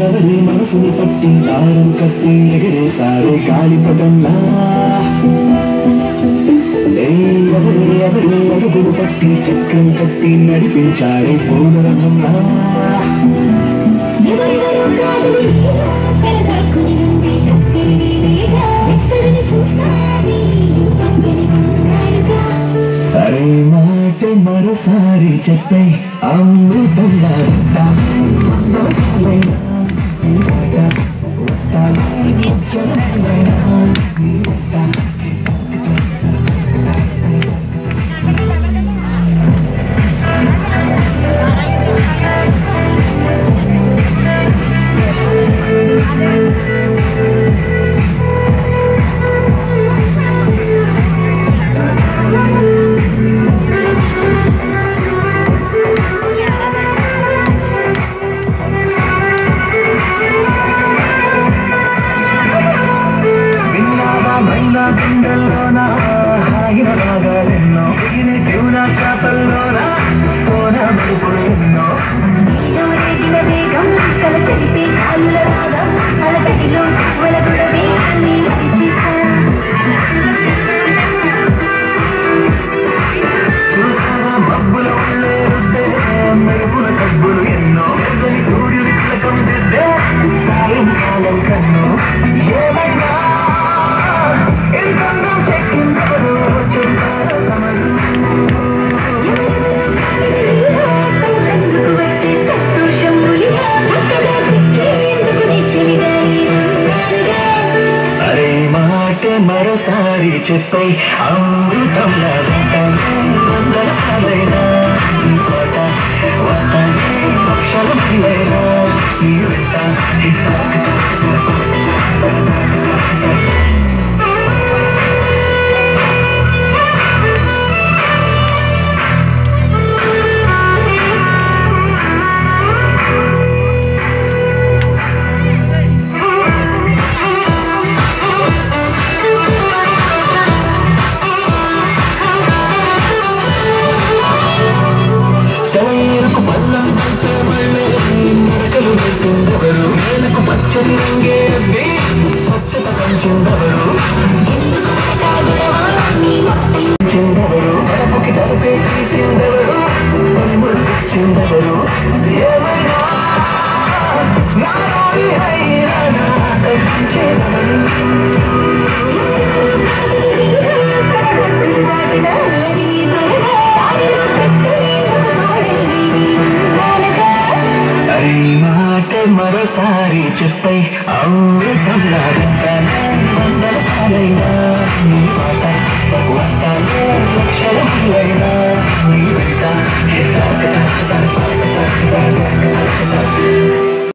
ఎవరి మనసుని పట్టి దారం కట్టి ఎగరేసారే గాలిపటంలా ఏ ఎవరి ఎవరి అడుగులు పట్టి చక్రం కట్టి నడిపించారే పూలరథంలా ఎవరెవరో కాదని వెనకాడుకుని నుండి చక్కని నీవేగా ఎక్కడిని చూస్తాని పక్కని ఉన్నారుగా అరే మాట మరోసారి చెప్పే అమృతంలా ఉంటా. మనసులైనా ఈ మాట వస్తాను. క్షణమైనా ఈ వెంట. విన్నాదమైన గుండెల్లోన హాయిన రాగాలెన్నో విని క్యూన చేపల్లోన సోన మెరుపులు ఎన్నో నీలో రేగిన వేగం కల చెరిపే కాళ్ళ రాగం అలచటిలో వెలగుడవే అన్ని మరిచేసా చూసావా మబ్బుల ఉండే రుద్దే మెరుపుల సబ్బులు ఎన్నో ఎర్రని సూర్యుడి తిలకం దిద్దే సాయంకాలం కన్నో ఏమైనా ఎంతందం చెక్కిందెవరు చెప్తారు తమరు సందుకు వచ్చే సంతోషం ములిగా చక్కగా చెక్కేందుకు నిచ్చినిగా నేనున్నానుగా అరే మాట మరోసారి చెప్పై అమృతంలా ఉంటాను వందసాలైనా నీ పాట వస్తాను అక్షరమైనా నీ వెంట సెలయేరుకు పల్లం పడితే మళ్ళీ మరకలు నెట్టిందెవరు నేలకు పచ్చని రంగే అద్ది స్వచ్ఛత పంచిందెవరు చిందెవరు కడపకి తలపే తీసిందెవరు పనిములు తెచ్చిందెవరు ఏమైనా నాలోని హైరాణ తగ్గించేదెవరు అరే మాట మరోసారి చెప్పై అమృతంలా ఉంటాను వందల సాలైనా నీ మాట వస్తాను లక్షలైనా